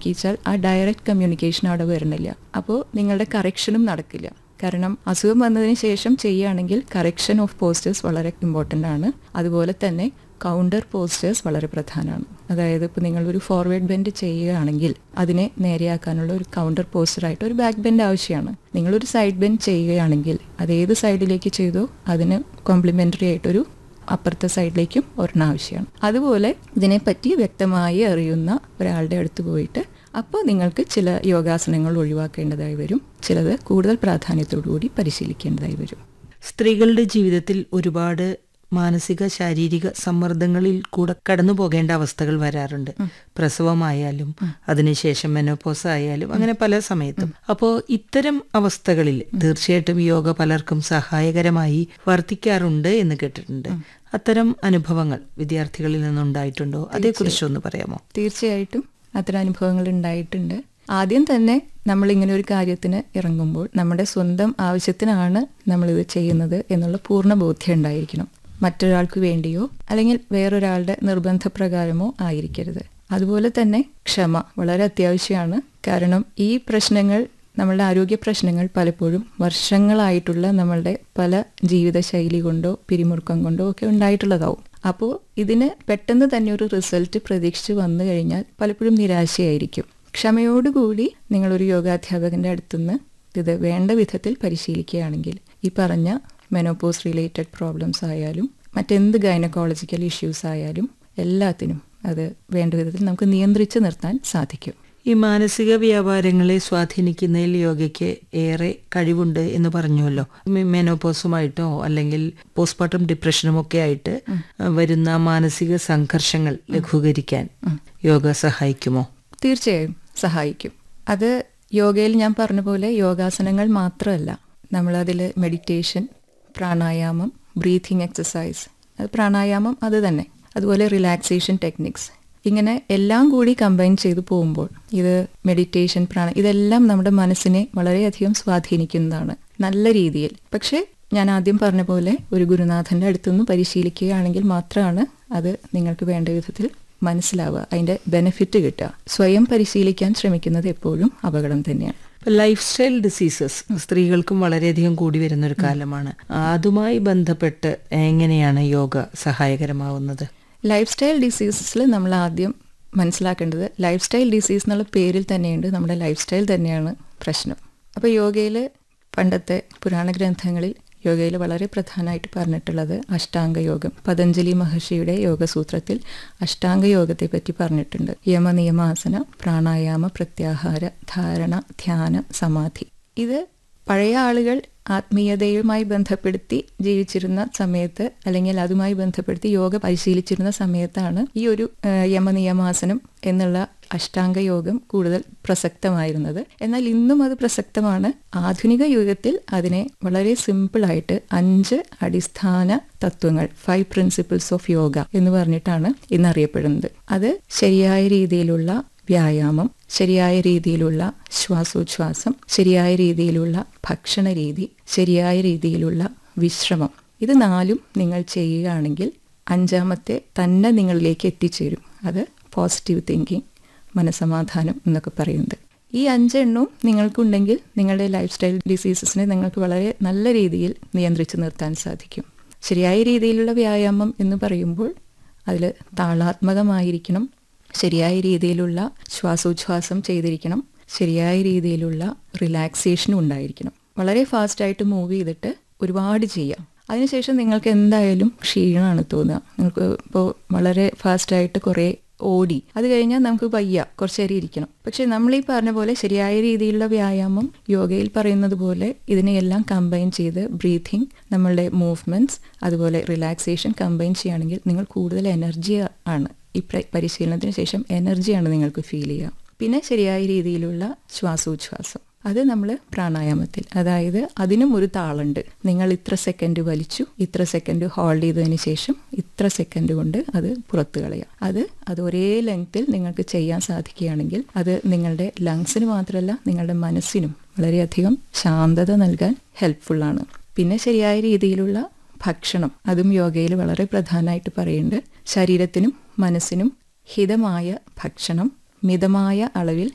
എന്താക്കിച്ചാൽ ആ direct communication അവിടെ വരുന്നില്ല അപ്പോൾ നിങ്ങളുടെ കറക്ഷനും നടക്കില്ല കാരണം അസുഖം വന്നതിന് ശേഷം ചെയ്യുകയാണെങ്കിൽ കറക്ഷൻ ഓഫ് പോസ്റ്റേഴ്സ് വളരെ ഇമ്പോർട്ടൻ്റ് ആണ് അതുപോലെ തന്നെ കൗണ്ടർ പോസ്റ്റേഴ്സ് വളരെ പ്രധാനമാണ് അതായത് ഇപ്പോൾ നിങ്ങളൊരു ഫോർവേഡ് ബെൻഡ് ചെയ്യുകയാണെങ്കിൽ അതിനെ നേരെയാക്കാനുള്ള ഒരു കൗണ്ടർ പോസ്റ്ററായിട്ട് ഒരു ബാക്ക് ബെൻഡ് ആവശ്യമാണ് നിങ്ങളൊരു സൈഡ് ബെൻഡ് ചെയ്യുകയാണെങ്കിൽ അത് ഏത് സൈഡിലേക്ക് ചെയ്തോ അതിന് കോംപ്ലിമെൻ്ററി ആയിട്ടൊരു അപ്പുറത്തെ സൈഡിലേക്കും ഒരെണ്ണം ആവശ്യമാണ് അതുപോലെ ഇതിനെപ്പറ്റി വ്യക്തമായി അറിയുന്ന ഒരാളുടെ അടുത്ത് പോയിട്ട് അപ്പോൾ നിങ്ങൾക്ക് ചില യോഗാസനങ്ങൾ ഒഴിവാക്കേണ്ടതായി വരും ചിലത് കൂടുതൽ പ്രാധാന്യത്തോടുകൂടി പരിശീലിക്കേണ്ടതായി വരും സ്ത്രീകളുടെ ജീവിതത്തിൽ ഒരുപാട് മാനസിക ശാരീരിക സമ്മർദ്ദങ്ങളിൽ കൂടെ കടന്നു പോകേണ്ട അവസ്ഥകൾ വരാറുണ്ട് പ്രസവമായാലും അതിനുശേഷം മെനോപോസ് ആയാലും അങ്ങനെ പല സമയത്തും അപ്പോൾ ഇത്തരം അവസ്ഥകളിൽ തീർച്ചയായിട്ടും യോഗ പലർക്കും സഹായകരമായി വർത്തിക്കാറുണ്ട് എന്ന് കേട്ടിട്ടുണ്ട് അത്തരം അനുഭവങ്ങൾ വിദ്യാർത്ഥികളിൽ നിന്നുണ്ടായിട്ടുണ്ടോ അതേക്കുറിച്ചൊന്ന് പറയാമോ തീർച്ചയായിട്ടും അത്തരം അനുഭവങ്ങൾ ഉണ്ടായിട്ടുണ്ട് ആദ്യം തന്നെ നമ്മൾ ഇങ്ങനെ ഒരു കാര്യത്തിന് ഇറങ്ങുമ്പോൾ നമ്മുടെ സ്വന്തം ആവശ്യത്തിനാണ് നമ്മളിത് ചെയ്യുന്നത് എന്നുള്ള പൂർണ്ണ ബോധ്യം ഉണ്ടായിരിക്കണം മറ്റൊരാൾക്ക് വേണ്ടിയോ അല്ലെങ്കിൽ വേറൊരാളുടെ നിർബന്ധപ്രകാരമോ ആയിരിക്കരുത് അതുപോലെ തന്നെ ക്ഷമ വളരെ അത്യാവശ്യമാണ് കാരണം ഈ പ്രശ്നങ്ങൾ നമ്മളുടെ ആരോഗ്യ പ്രശ്നങ്ങൾ പലപ്പോഴും വർഷങ്ങളായിട്ടുള്ള നമ്മളുടെ പല ജീവിതശൈലി കൊണ്ടോ പിരിമുറുക്കം കൊണ്ടോ ഒക്കെ ഉണ്ടായിട്ടുള്ളതാവും അപ്പോൾ ഇതിന് പെട്ടെന്ന് തന്നെ ഒരു റിസൾട്ട് പ്രതീക്ഷിച്ച് വന്നു കഴിഞ്ഞാൽ പലപ്പോഴും നിരാശയായിരിക്കും ക്ഷമയോടുകൂടി നിങ്ങളൊരു യോഗാധ്യാപകന്റെ അടുത്തുനിന്ന് ഇത് വേണ്ട വിധത്തിൽ പരിശീലിക്കുകയാണെങ്കിൽ ഈ പറഞ്ഞ മെനോപോസ് റിലേറ്റഡ് പ്രോബ്ലംസ് ആയാലും മറ്റെന്ത് ഗൈനക്കോളജിക്കൽ ഇഷ്യൂസ് ആയാലും എല്ലാത്തിനും അത് വേണ്ട വിധത്തിൽ നമുക്ക് നിയന്ത്രിച്ച് നിർത്താൻ സാധിക്കും ഈ മാനസിക വ്യാപാരങ്ങളെ സ്വാധീനിക്കുന്നതിൽ യോഗയ്ക്ക് ഏറെ കഴിവുണ്ട് എന്ന് പറഞ്ഞുവല്ലോ മെ- മെനോപോസുമായിട്ടോ അല്ലെങ്കിൽ പോസ്റ്റ്മോർട്ടം ഡിപ്രഷനും ഒക്കെ ആയിട്ട് വരുന്ന മാനസിക സംഘർഷങ്ങൾ ലഘൂകരിക്കാൻ യോഗ സഹായിക്കുമോ തീർച്ചയായും സഹായിക്കും അത് യോഗയിൽ ഞാൻ പറഞ്ഞ പോലെ യോഗാസനങ്ങൾ മാത്രമല്ല നമ്മളതിൽ മെഡിറ്റേഷൻ പ്രാണായാമം ബ്രീതിങ് എക്സസൈസ് അത് പ്രാണായാമം അത് തന്നെ അതുപോലെ റിലാക്സേഷൻ ടെക്നിക്സ് ഇങ്ങനെ എല്ലാം കൂടി കമ്പൈൻ ചെയ്തു പോകുമ്പോൾ ഇത് മെഡിറ്റേഷൻ പ്രാണ ഇതെല്ലാം നമ്മുടെ മനസ്സിനെ വളരെയധികം സ്വാധീനിക്കുന്നതാണ് നല്ല രീതിയിൽ പക്ഷേ ഞാൻ ആദ്യം പറഞ്ഞ പോലെ ഒരു ഗുരുനാഥന്റെ അടുത്തുനിന്ന് പരിശീലിക്കുകയാണെങ്കിൽ മാത്രമാണ് അത് നിങ്ങൾക്ക് വേണ്ട വിധത്തിൽ മനസ്സിലാവുക അതിന്റെ ബെനിഫിറ്റ് കിട്ടുക സ്വയം പരിശീലിക്കാൻ ശ്രമിക്കുന്നത് എപ്പോഴും അപകടം തന്നെയാണ് ലൈഫ് സ്റ്റൈൽ ഡിസീസസ് സ്ത്രീകൾക്കും വളരെയധികം കൂടി വരുന്ന ഒരു കാലമാണ് അതുമായി ബന്ധപ്പെട്ട് എങ്ങനെയാണ് യോഗ സഹായകരമാവുന്നത് ലൈഫ് സ്റ്റൈൽ ഡിസീസസിൽ നമ്മൾ ആദ്യം മനസ്സിലാക്കേണ്ടത് ലൈഫ് സ്റ്റൈൽ ഡിസീസ് എന്നുള്ള പേരിൽ തന്നെയുണ്ട് നമ്മുടെ ലൈഫ് സ്റ്റൈൽ തന്നെയാണ് പ്രശ്നം അപ്പോൾ യോഗയിൽ പണ്ടത്തെ പുരാണ ഗ്രന്ഥങ്ങളിൽ യോഗയിൽ വളരെ പ്രധാനമായിട്ട് പറഞ്ഞിട്ടുള്ളത് അഷ്ടാംഗ യോഗം പതഞ്ജലി മഹർഷിയുടെ യോഗസൂത്രത്തിൽ അഷ്ടാംഗ യോഗത്തെ പറ്റി പറഞ്ഞിട്ടുണ്ട് യമ നിയമാസന പ്രാണായാമ പ്രത്യാഹാര ധാരണ ധ്യാന സമാധി ഇത് പഴയ ആളുകൾ ആത്മീയതയുമായി ബന്ധപ്പെടുത്തി ജീവിച്ചിരുന്ന സമയത്ത് അല്ലെങ്കിൽ അതുമായി ബന്ധപ്പെടുത്തി യോഗ പരിശീലിച്ചിരുന്ന സമയത്താണ് ഈ ഒരു ആ, യമനിയമാസനം എന്നുള്ള അഷ്ടാംഗ യോഗം കൂടുതൽ പ്രസക്തമായിരുന്നത് എന്നാൽ ഇന്നും അത് പ്രസക്തമാണ് ആധുനിക യുഗത്തിൽ അതിനെ വളരെ സിമ്പിളായിട്ട് അഞ്ച് അടിസ്ഥാന തത്വങ്ങൾ ഫൈവ് പ്രിൻസിപ്പിൾസ് ഓഫ് യോഗ എന്ന് പറഞ്ഞിട്ടാണ് ഇന്ന് അറിയപ്പെടുന്നത് അത് ശരിയായ രീതിയിലുള്ള വ്യായാമം ശരിയായ രീതിയിലുള്ള ശ്വാസോച്ഛ്വാസം ശരിയായ രീതിയിലുള്ള ഭക്ഷണ രീതി ശരിയായ രീതിയിലുള്ള വിശ്രമം ഇത് നാലും നിങ്ങൾ ചെയ്യുകയാണെങ്കിൽ അഞ്ചാമത്തെ തന്നെ നിങ്ങളിലേക്ക് എത്തിച്ചേരും അത് പോസിറ്റീവ് തിങ്കിങ് മനസമാധാനം എന്നൊക്കെ പറയുന്നത് ഈ അഞ്ചെണ്ണവും നിങ്ങൾക്കുണ്ടെങ്കിൽ നിങ്ങളുടെ ലൈഫ് സ്റ്റൈൽ ഡിസീസസിനെ നിങ്ങൾക്ക് വളരെ നല്ല രീതിയിൽ നിയന്ത്രിച്ച് നിർത്താൻ സാധിക്കും ശരിയായ രീതിയിലുള്ള വ്യായാമം എന്ന് പറയുമ്പോൾ അതിൽ താളാത്മകമായിരിക്കണം ശരിയായ രീതിയിലുള്ള ശ്വാസോച്ഛ്വാസം ചെയ്തിരിക്കണം ശരിയായ രീതിയിലുള്ള റിലാക്സേഷനും ഉണ്ടായിരിക്കണം വളരെ ഫാസ്റ്റായിട്ട് മൂവ് ചെയ്തിട്ട് ഒരുപാട് ചെയ്യാം അതിനുശേഷം നിങ്ങൾക്ക് എന്തായാലും ക്ഷീണമാണ് തോന്നുക നിങ്ങൾക്ക് ഇപ്പോൾ വളരെ ഫാസ്റ്റായിട്ട് കുറേ ഓടി അത് കഴിഞ്ഞാൽ നമുക്ക് വയ്യ കുറച്ച് നേരം ഇരിക്കണം പക്ഷെ നമ്മൾ ഈ പറഞ്ഞ പോലെ ശരിയായ രീതിയിലുള്ള വ്യായാമം യോഗയിൽ പറയുന്നത് പോലെ ഇതിനെയെല്ലാം കമ്പൈൻ ചെയ്ത് ബ്രീതിങ് നമ്മളുടെ മൂവ്മെന്റ്സ് അതുപോലെ റിലാക്സേഷൻ കമ്പൈൻ ചെയ്യുകയാണെങ്കിൽ നിങ്ങൾ കൂടുതൽ എനർജി ആണ് ഈ പ്ര- പരിശീലനത്തിന് ശേഷം എനർജിയാണ് നിങ്ങൾക്ക് ഫീൽ ചെയ്യുക പിന്നെ ശരിയായ രീതിയിലുള്ള ശ്വാസോച്ഛ്വാസം അത് നമ്മൾ പ്രാണായാമത്തിൽ അതായത് അതിനും ഒരു താളുണ്ട് നിങ്ങൾ ഇത്ര സെക്കൻഡ് വലിച്ചു ഇത്ര സെക്കൻഡ് ഹോൾഡ് ചെയ്തതിന് ശേഷം ഇത്ര സെക്കൻഡ് കൊണ്ട് അത് പുറത്തു കളയാം അത് അത് ഒരേ ലെങ്ത്തിൽ നിങ്ങൾക്ക് ചെയ്യാൻ സാധിക്കുകയാണെങ്കിൽ അത് നിങ്ങളുടെ ലങ്സിന് മാത്രമല്ല നിങ്ങളുടെ മനസ്സിനും വളരെയധികം ശാന്തത നൽകാൻ ഹെൽപ്ഫുള്ളാണ് പിന്നെ ശരിയായ രീതിയിലുള്ള ഭക്ഷണം അതും യോഗയിൽ വളരെ പ്രധാനമായിട്ട് പറയുന്നുണ്ട് ശരീരത്തിനും മനസ്സിനും ഹിതമായ ഭക്ഷണം മിതമായ അളവിൽ